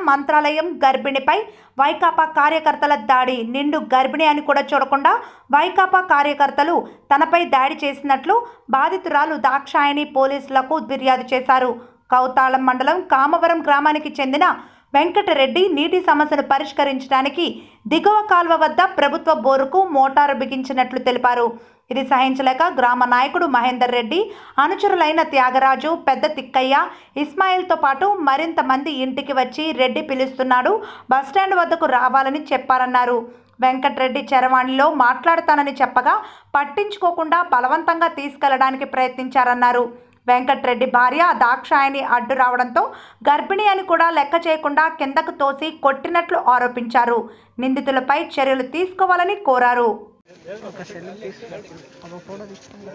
మంత్రాలయం గర్భిణిపై వైకాపా కార్యకర్తల దాడి నిండు గర్భిణి అని కూడా చూడకుండా వైకాపా కార్యకర్తలు తనపై దాడి చేసినట్లు బాధితురాలు దాక్షాయణి పోలీసులకు ఫిర్యాదు చేశారు కౌతాళం మండలం కామవరం గ్రామానికి చెందిన వెంకటరెడ్డి నీటి సమస్యను పరిష్కరించడానికి దిగువ కాల్వ వద్ద ప్రభుత్వ బోరుకు మోటారు బిగించినట్లు తెలిపారు ఇది సహించలేక గ్రామ నాయకుడు మహేందర్ రెడ్డి అనుచరులైన త్యాగరాజు పెద్ద తిక్కయ్య ఇస్మాయిల్తో పాటు మరింత మంది ఇంటికి వచ్చి రెడ్డి పిలుస్తున్నాడు బస్టాండ్ వద్దకు రావాలని చెప్పారన్నారు వెంకట్రెడ్డి చరవాణిలో మాట్లాడతానని చెప్పగా పట్టించుకోకుండా బలవంతంగా తీసుకెళ్లడానికి ప్రయత్నించారన్నారు వెంకట్రెడ్డి భార్య దాక్షాయని అడ్డు రావడంతో గర్భిణి అని కూడా లెక్క చేయకుండా కిందకు తోసి కొట్టినట్లు ఆరోపించారు నిందితులపై చర్యలు తీసుకోవాలని కోరారు ఒక సెల్ తీసుకుని ఒక ఫోటో తీసుకుని